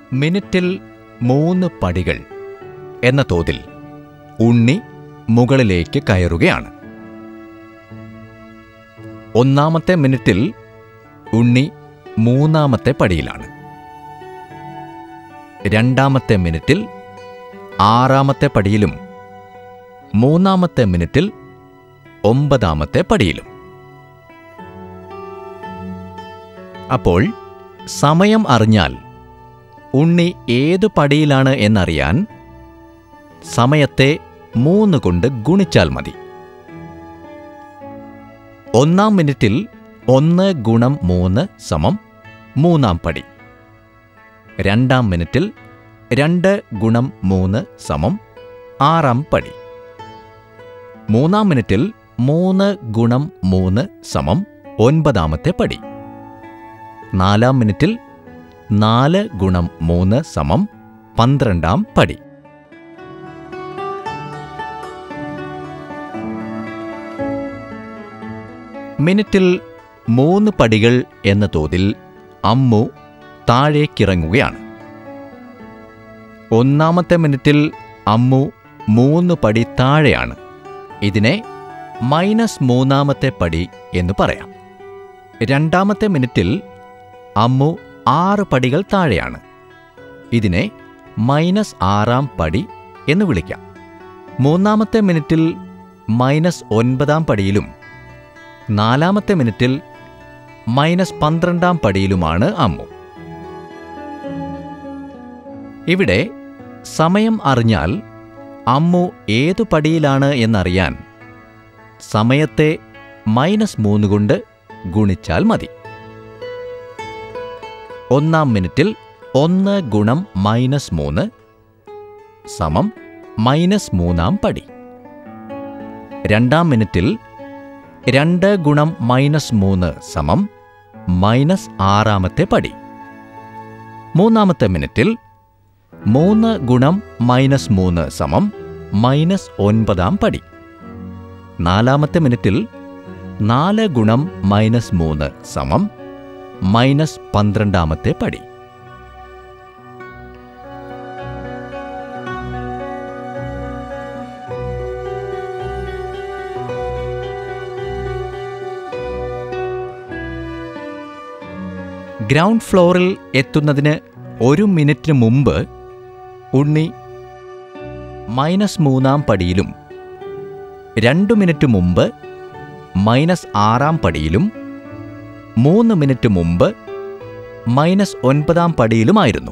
മിനിറ്റിൽ മൂന്ന് പടികൾ എന്ന തോതിൽ ഉണ്ണി മുകളിലേക്ക് കയറുകയാണ് ഒന്നാമത്തെ മിനിറ്റിൽ ഉണ്ണി മൂന്നാമത്തെ പടിയിലാണ് രണ്ടാമത്തെ മിനിറ്റിൽ ആറാമത്തെ പടിയിലും മൂന്നാമത്തെ മിനിറ്റിൽ ഒമ്പതാമത്തെ പടിയിലും അപ്പോൾ സമയം അറിഞ്ഞാൽ ഉണ്ണി ഏതു പടിയിലാണ് എന്നറിയാൻ സമയത്തെ മൂന്ന് കൊണ്ട് ഗുണിച്ചാൽ മതി ഒന്നാം മിനിറ്റിൽ ഒന്ന് ഗുണം മൂന്ന് സമം മൂന്നാം പടി രണ്ടാം മിനിറ്റിൽ രണ്ട് ഗുണം മൂന്ന് സമം ആറാം പടി മൂന്നാം മിനിറ്റിൽ മൂന്ന് ഗുണം മൂന്ന് സമം ഒൻപതാമത്തെ പടി നാലാം മിനിറ്റിൽ നാല് ഗുണം മൂന്ന് സമം പന്ത്രണ്ടാം പടി മിനിറ്റിൽ മൂന്ന് പടികൾ എന്ന തോതിൽ അമ്മു താഴേക്കിറങ്ങുകയാണ് ഒന്നാമത്തെ മിനിറ്റിൽ അമ്മു മൂന്ന് പടി താഴെയാണ് ഇതിനെ മൈനസ് മൂന്നാമത്തെ പടി എന്ന് പറയാം രണ്ടാമത്തെ മിനിറ്റിൽ അമ്മു ആറ് പടികൾ താഴെയാണ് ഇതിനെ മൈനസ് ആറാം പടി എന്ന് വിളിക്കാം മൂന്നാമത്തെ മിനിറ്റിൽ മൈനസ് ഒൻപതാം പടിയിലും നാലാമത്തെ മിനിറ്റിൽ മൈനസ് പന്ത്രണ്ടാം പടിയിലുമാണ് അമ്മു ഇവിടെ സമയം അറിഞ്ഞാൽ അമ്മു ഏതു പടിയിലാണ് എന്നറിയാൻ സമയത്തെ മൈനസ് മൂന്ന് കൊണ്ട് ഗുണിച്ചാൽ മതി ഒന്നാം മിനിറ്റിൽ ഒന്ന് ഗുണം മൈനസ് മൂന്ന് സമം മൈനസ് മൂന്നാം പടി രണ്ടാം മിനിറ്റിൽ രണ്ട് ഗുണം മൈനസ് മൂന്ന് സമം മൈനസ് ആറാമത്തെ പടി മൂന്നാമത്തെ മിനിറ്റിൽ മൂന്ന് ഗുണം മൈനസ് മൂന്ന് സമം മൈനസ് ഒൻപതാം പടി നാലാമത്തെ മിനിറ്റിൽ നാല് ഗുണം മൈനസ് മൂന്ന് സമം മൈനസ് പന്ത്രണ്ടാമത്തെ പടി ഗ്രൗണ്ട് ഫ്ലോറിൽ എത്തുന്നതിന് ഒരു മിനിറ്റിന് മുമ്പ് ഉണ്ണി മൈനസ് മൂന്നാം പടിയിലും രണ്ടു മിനിറ്റ് മുമ്പ് മൈനസ് ആറാം പടിയിലും മൂന്ന് മിനിറ്റ് മുമ്പ് മൈനസ് ഒൻപതാം പടിയിലുമായിരുന്നു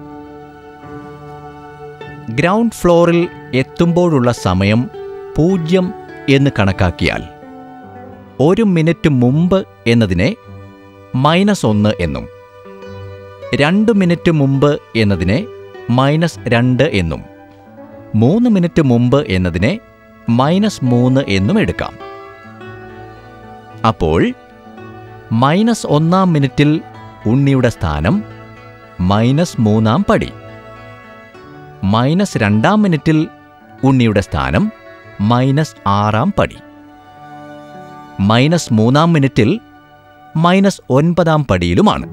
ഗ്രൗണ്ട് ഫ്ലോറിൽ എത്തുമ്പോഴുള്ള സമയം പൂജ്യം എന്ന് കണക്കാക്കിയാൽ ഒരു മിനിറ്റ് മുമ്പ് എന്നതിനെ മൈനസ് ഒന്ന് എന്നും രണ്ട് മിനിറ്റ് മുമ്പ് എന്നതിനെ മൈനസ് രണ്ട് എന്നും മൂന്ന് മിനിറ്റ് മുമ്പ് എന്നതിനെ മൈനസ് മൂന്ന് എന്നും എടുക്കാം അപ്പോൾ മൈനസ് ഒന്നാം മിനിറ്റിൽ ഉണ്ണിയുടെ സ്ഥാനം മൈനസ് മൂന്നാം പടി മൈനസ് രണ്ടാം മിനിറ്റിൽ ഉണ്ണിയുടെ സ്ഥാനം മൈനസ് ആറാം പടി മൈനസ് മൂന്നാം മിനിറ്റിൽ മൈനസ് ഒൻപതാം പടിയിലുമാണ്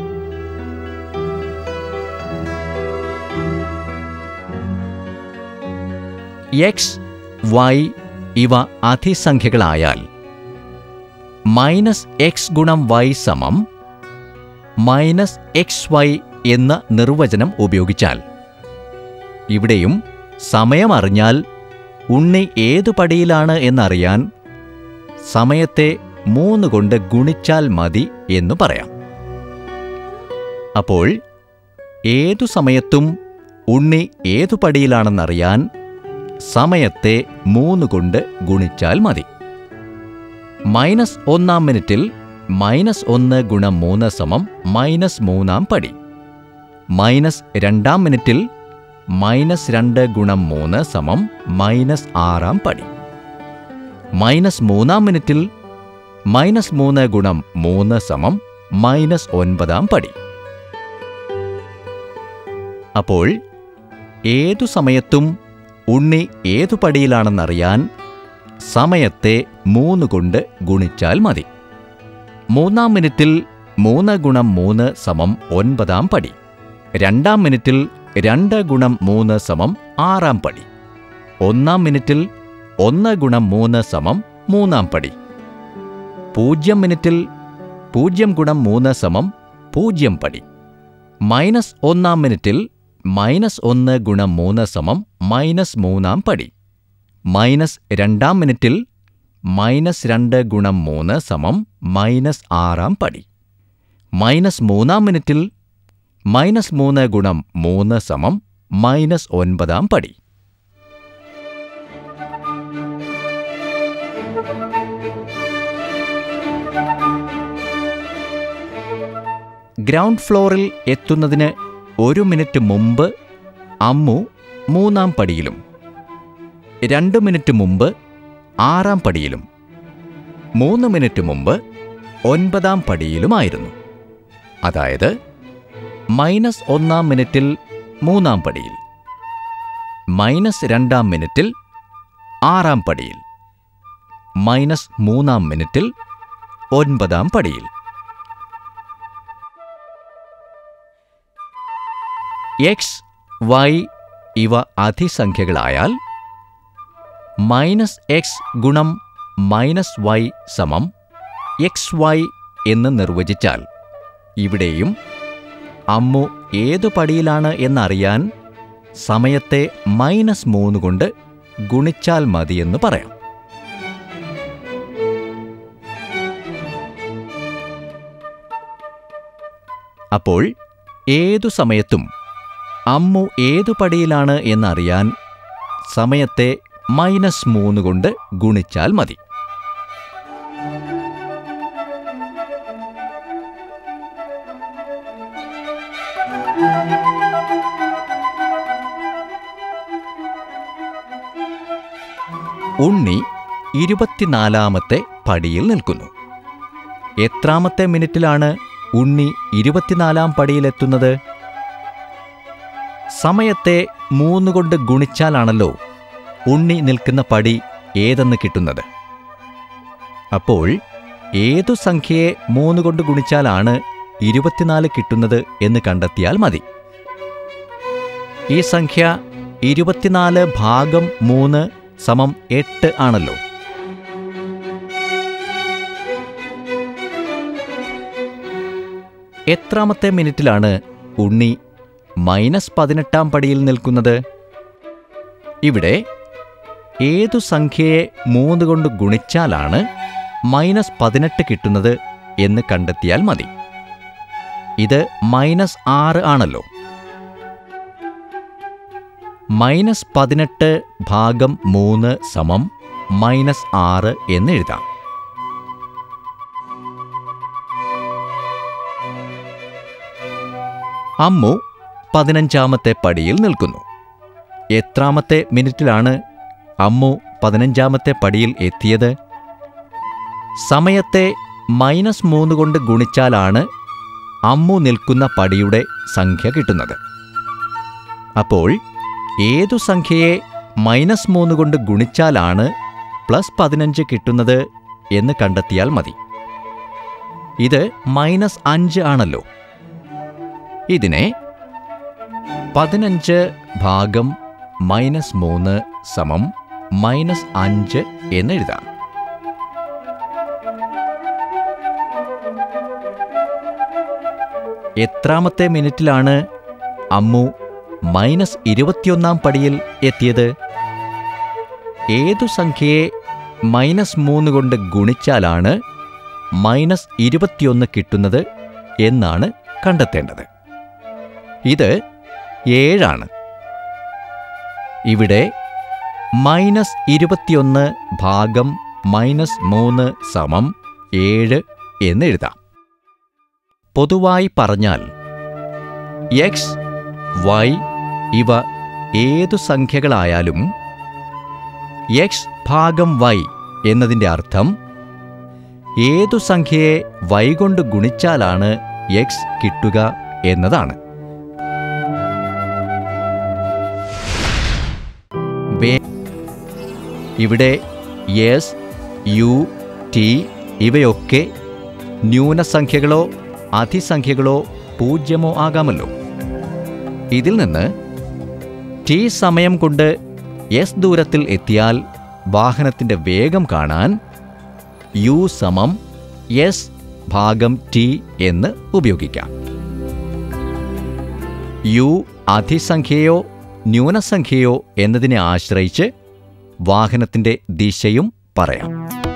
എക്സ് വൈ ഇവ അതിസംഖ്യകളായാൽ മൈനസ് എക്സ് ഗുണം വൈ സമം മൈനസ് എക്സ് വൈ എന്ന നിർവചനം ഉപയോഗിച്ചാൽ ഇവിടെയും സമയമറിഞ്ഞാൽ ഉണ്ണി ഏതു പടിയിലാണ് എന്നറിയാൻ സമയത്തെ മൂന്ന് കൊണ്ട് ഗുണിച്ചാൽ മതി എന്നു പറയാം അപ്പോൾ ഏതു സമയത്തും ഉണ്ണി ഏതു പടിയിലാണെന്നറിയാൻ സമയത്തെ മൂന്ന് കൊണ്ട് ഗുണിച്ചാൽ മതി മൈനസ് ഒന്നാം മിനിറ്റിൽ മൈനസ് ഒന്ന് ഗുണം മൂന്ന് സമം മൈനസ് മൂന്നാം പടി മൈനസ് രണ്ടാം മിനിറ്റിൽ മൈനസ് രണ്ട് ഗുണം മൂന്ന് സമം മൈനസ് ആറാം പടി മൈനസ് മൂന്നാം മിനിറ്റിൽ മൈനസ് മൂന്ന് ഗുണം മൂന്ന് സമം മൈനസ് ഒൻപതാം പടി അപ്പോൾ ഏതു സമയത്തും ഉണ്ണി ഏതു പടിയിലാണെന്നറിയാൻ സമയത്തെ മൂന്ന് കൊണ്ട് ഗുണിച്ചാൽ മതി മൂന്നാം മിനിറ്റിൽ മൂന്ന് ഗുണം മൂന്ന് സമം ഒൻപതാം പടി രണ്ടാം മിനിറ്റിൽ രണ്ട് ഗുണം മൂന്ന് സമം ആറാം പടി ഒന്നാം മിനിറ്റിൽ ഒന്ന് ഗുണം മൂന്ന് സമം മൂന്നാം പടി പൂജ്യം മിനിറ്റിൽ പൂജ്യം ഗുണം മൂന്ന് സമം പൂജ്യം പടി മൈനസ് ഒന്നാം മിനിറ്റിൽ മൈനസ് ഒന്ന് ഗുണം മൂന്ന് സമം മൈനസ് മൂന്നാം പടി മൈനസ് രണ്ടാം മിനിറ്റിൽ മൈനസ് രണ്ട് ഗുണം മൂന്ന് സമം മൈനസ് ആറാം പടി മൈനസ് മൂന്നാം മിനിറ്റിൽ മൈനസ് മൂന്ന് ഗുണം മൂന്ന് സമം മൈനസ് ഒൻപതാം പടി ഗ്രൗണ്ട് ഫ്ലോറിൽ എത്തുന്നതിന് ഒരു മിനിറ്റ് മുമ്പ് അമ്മു മൂന്നാം പടിയിലും രണ്ട് മിനിറ്റ് മുമ്പ് ആറാം പടിയിലും മൂന്ന് മിനിറ്റ് മുമ്പ് ഒൻപതാം പടിയിലുമായിരുന്നു അതായത് മൈനസ് ഒന്നാം മിനിറ്റിൽ മൂന്നാം പടിയിൽ മൈനസ് രണ്ടാം മിനിറ്റിൽ ആറാം പടിയിൽ മൈനസ് മൂന്നാം മിനിറ്റിൽ ഒൻപതാം പടിയിൽ എക്സ് വൈ ഇവ അതിസംഖ്യകളായാൽ മൈനസ് എക്സ് ഗുണം മൈനസ് വൈ സമം എക്സ് വൈ എന്ന് നിർവചിച്ചാൽ ഇവിടെയും അമ്മു ഏതു പടിയിലാണ് എന്നറിയാൻ സമയത്തെ മൈനസ് മൂന്ന് കൊണ്ട് ഗുണിച്ചാൽ മതിയെന്ന് പറയാം അപ്പോൾ ഏതു സമയത്തും അമ്മു ഏതു പടിയിലാണ് എന്നറിയാൻ സമയത്തെ മൈനസ് മൂന്ന് കൊണ്ട് ഗുണിച്ചാൽ മതി ഉണ്ണി ഇരുപത്തിനാലാമത്തെ പടിയിൽ നിൽക്കുന്നു എത്രാമത്തെ മിനിറ്റിലാണ് ഉണ്ണി ഇരുപത്തിനാലാം പടിയിലെത്തുന്നത് സമയത്തെ മൂന്ന് കൊണ്ട് ഗുണിച്ചാലാണല്ലോ ഉണ്ണി നിൽക്കുന്ന പടി ഏതെന്ന് കിട്ടുന്നത് അപ്പോൾ ഏതു സംഖ്യയെ മൂന്ന് കൊണ്ട് ഗുണിച്ചാലാണ് ഇരുപത്തിനാല് കിട്ടുന്നത് എന്ന് കണ്ടെത്തിയാൽ മതി ഈ സംഖ്യ ഇരുപത്തിനാല് ഭാഗം മൂന്ന് സമം എട്ട് ആണല്ലോ എത്രാമത്തെ മിനിറ്റിലാണ് ഉണ്ണി മൈനസ് പതിനെട്ടാം പടിയിൽ നിൽക്കുന്നത് ഇവിടെ ഏതു സംഖ്യയെ മൂന്ന് കൊണ്ട് ഗുണിച്ചാലാണ് മൈനസ് പതിനെട്ട് കിട്ടുന്നത് എന്ന് കണ്ടെത്തിയാൽ മതി ഇത് മൈനസ് ആറ് ആണല്ലോ മൈനസ് പതിനെട്ട് ഭാഗം മൂന്ന് സമം മൈനസ് ആറ് എന്നെഴുതാം അമ്മു പതിനഞ്ചാമത്തെ പടിയിൽ നിൽക്കുന്നു എത്രാമത്തെ മിനിറ്റിലാണ് അമ്മു പതിനഞ്ചാമത്തെ പടിയിൽ എത്തിയത് സമയത്തെ മൈനസ് മൂന്ന് കൊണ്ട് ഗുണിച്ചാലാണ് അമ്മു നിൽക്കുന്ന പടിയുടെ സംഖ്യ കിട്ടുന്നത് അപ്പോൾ ഏതു സംഖ്യയെ മൈനസ് മൂന്ന് കൊണ്ട് ഗുണിച്ചാലാണ് പ്ലസ് പതിനഞ്ച് കിട്ടുന്നത് എന്ന് കണ്ടെത്തിയാൽ മതി ഇത് മൈനസ് അഞ്ച് ആണല്ലോ ഇതിനെ പതിനഞ്ച് ഭാഗം മൈനസ് മൂന്ന് സമം മൈനസ് അഞ്ച് എന്നെഴുതാം എത്രാമത്തെ മിനിറ്റിലാണ് അമ്മു മൈനസ് ഇരുപത്തിയൊന്നാം പടിയിൽ എത്തിയത് ഏതു സംഖ്യയെ മൈനസ് മൂന്ന് കൊണ്ട് ഗുണിച്ചാലാണ് മൈനസ് ഇരുപത്തിയൊന്ന് കിട്ടുന്നത് എന്നാണ് കണ്ടെത്തേണ്ടത് ഇത് ഏഴാണ് ഇവിടെ മൈനസ് ഇരുപത്തിയൊന്ന് ഭാഗം മൈനസ് മൂന്ന് സമം ഏഴ് എന്നെഴുതാം പൊതുവായി പറഞ്ഞാൽ എക്സ് വൈ ഇവ ഏതു സംഖ്യകളായാലും എക്സ് ഭാഗം വൈ എന്നതിൻ്റെ അർത്ഥം ഏതു സംഖ്യയെ വൈ കൊണ്ട് ഗുണിച്ചാലാണ് എക്സ് കിട്ടുക എന്നതാണ് വേ- ഇവിടെ എസ് യു ടി ഇവയൊക്കെ ന്യൂനസംഖ്യകളോ അതിസംഖ്യകളോ പൂജ്യമോ ആകാമല്ലോ ഇതിൽ നിന്ന് ടി സമയം കൊണ്ട് എസ് ദൂരത്തിൽ എത്തിയാൽ വാഹനത്തിൻ്റെ വേഗം കാണാൻ യു സമം എസ് ഭാഗം ടി എന്ന് ഉപയോഗിക്കാം യു അതിസംഖ്യയോ ന്യൂനസംഖ്യയോ എന്നതിനെ ആശ്രയിച്ച് വാഹനത്തിൻ്റെ ദിശയും പറയാം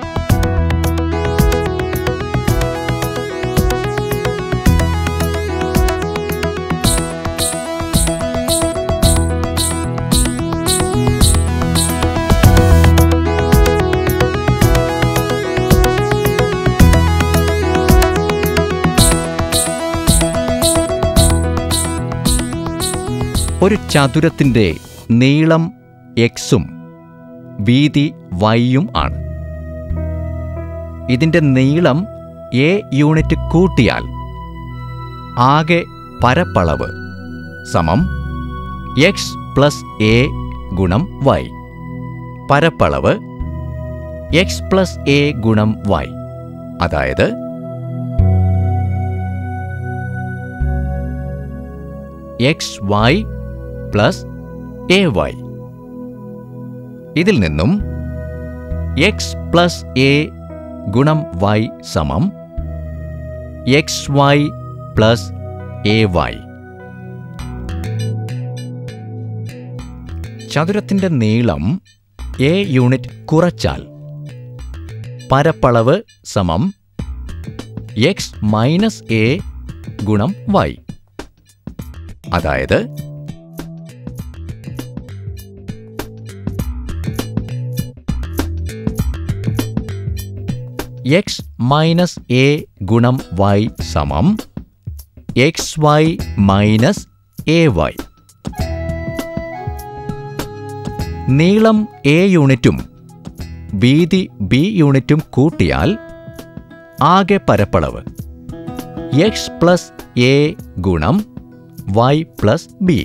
ഒരു ചതുരത്തിൻ്റെ നീളം എക്സും വീതി വൈയും ആണ് ഇതിൻ്റെ നീളം എ യൂണിറ്റ് കൂട്ടിയാൽ ആകെ പരപ്പളവ് സമം എക്സ് പ്ലസ് എ ഗുണം വൈ പരപ്പളവ് എക്സ് പ്ലസ് എ ഗുണം വൈ അതായത് X Y plus A Y ഇതിൽ നിന്നും എക്സ് പ്ലസ് എ ഗുണം വൈ സമം X Y plus A Y ചതുരത്തിൻ്റെ നീളം എ യൂണിറ്റ് കുറച്ചാൽ പരപ്പളവ് സമം എക്സ് മൈനസ് എ ഗുണം വൈ അതായത് എക്സ് മൈനസ് എ ഗുണം വൈ സമം X Y minus A Y നീളം എ യൂണിറ്റും വീതി ബി യൂണിറ്റും കൂട്ടിയാൽ ആകെ പരപ്പളവ് എക്സ് പ്ലസ് എ ഗുണം Y plus B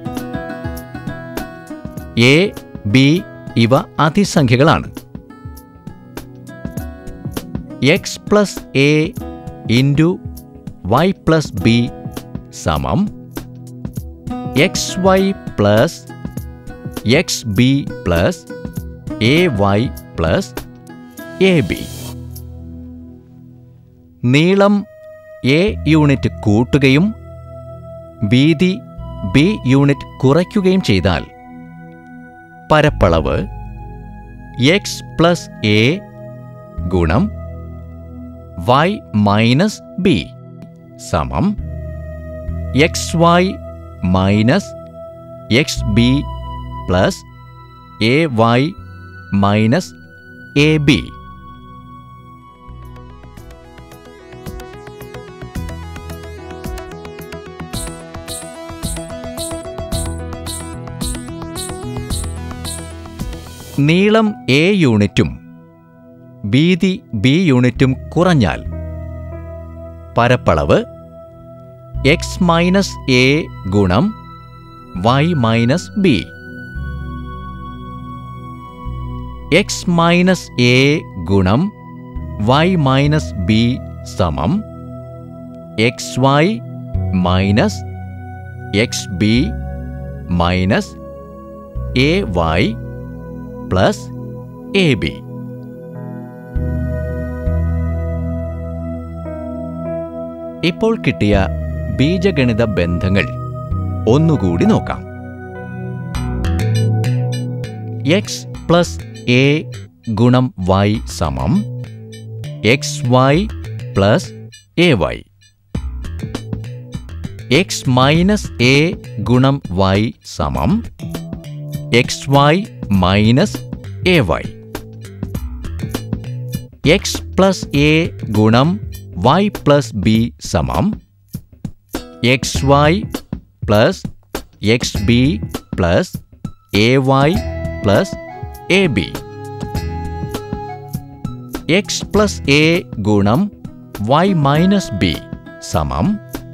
A B ഇവ അതിസംഖ്യകളാണ് X plus A into Y plus B സമം X Y plus X B plus A Y plus A B നീളം എ യൂണിറ്റ് കൂട്ടുകയും വീതി ബി യൂണിറ്റ് കുറയ്ക്കുകയും ചെയ്താൽ പരപ്പളവ് എക്സ് പ്ലസ് എ ഗുണം വൈ മൈനസ് ബി സമം X Y minus X B plus A Y minus A B നീളം A യൂണിറ്റും വീതി ബി യൂണിറ്റും കുറഞ്ഞാൽ പരപ്പളവ് എക്സ് മൈനസ് എ ഗുണം Y minus B X minus A ഗുണം വൈ മൈനസ് ബി സമം X Y minus X B minus A Y plus A B ഇപ്പോൾ കിട്ടിയ ബീജഗണിത ബന്ധങ്ങൾ ഒന്നുകൂടി നോക്കാം എക്സ് പ്ലസ് എ ഗുണം വൈ സമം X Y plus A Y X minus A ഗുണം വൈ സമം X Y minus A Y X plus A ഗുണം വൈ പ്ലസ് ബി സമം X Y plus X B plus A Y plus A B X plus A ഗുണം Y minus B സമം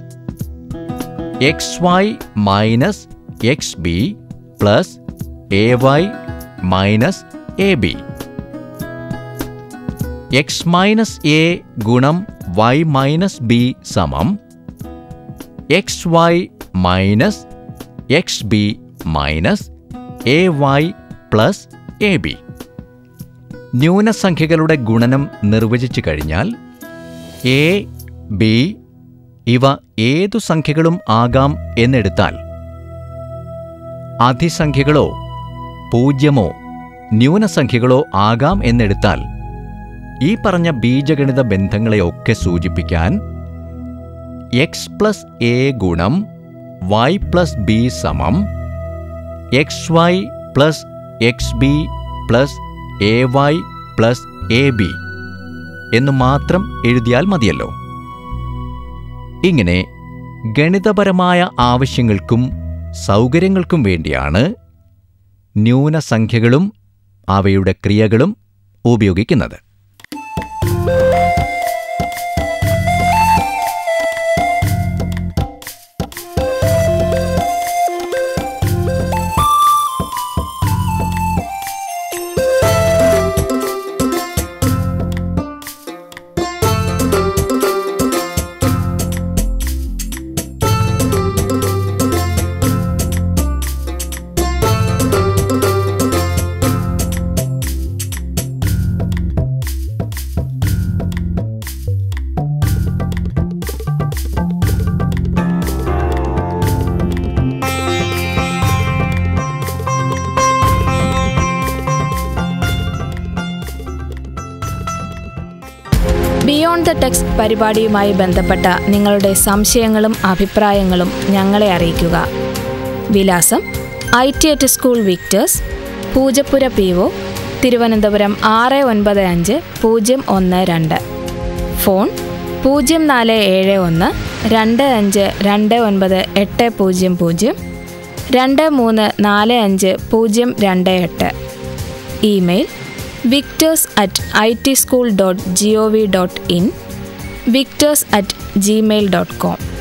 X Y minus X B plus A Y minus A B X minus A ഗുണം Y minus B സമം X Y minus X B minus A Y plus A B ന്യൂനസംഖ്യകളുടെ ഗുണനം നിർവചിച്ചു കഴിഞ്ഞാൽ A B ഇവ ഏതു സംഖ്യകളും ആകാം എന്നെടുത്താൽ അതിസംഖ്യകളോ പൂജ്യമോ ന്യൂനസംഖ്യകളോ ആകാം എന്നെടുത്താൽ ഈ പറഞ്ഞ ബീജഗണിത ബന്ധങ്ങളെയൊക്കെ സൂചിപ്പിക്കാൻ എക്സ് പ്ലസ് എ ഗുണം വൈ പ്ലസ് ബി സമം X Y plus X B plus A Y plus A B എന്ന് മാത്രം എഴുതിയാൽ മതിയല്ലോ ഇങ്ങനെ ഗണിതപരമായ ആവശ്യങ്ങൾക്കും സൗകര്യങ്ങൾക്കും വേണ്ടിയാണ് ന്യൂനസംഖ്യകളും അവയുടെ ക്രിയകളും ഉപയോഗിക്കുന്നത് ബിയോണ്ട് ദ ടെക്സ്റ്റ് പരിപാടിയുമായി ബന്ധപ്പെട്ട നിങ്ങളുടെ സംശയങ്ങളും അഭിപ്രായങ്ങളും ഞങ്ങളെ അറിയിക്കുക വിലാസം I T at school Victers Poojappura P O Thiruvananthapuram ആറ് ഒൻപത് അഞ്ച് പൂജ്യം ഒന്ന് രണ്ട് ഫോൺ പൂജ്യം നാല് ഏഴ് ഒന്ന് രണ്ട് അഞ്ച് രണ്ട് ഒൻപത് എട്ട് പൂജ്യം പൂജ്യം രണ്ട് മൂന്ന് നാല് അഞ്ച് പൂജ്യം രണ്ട് എട്ട് email Victers at I T school dot G O V dot in Victers at Gmail dot com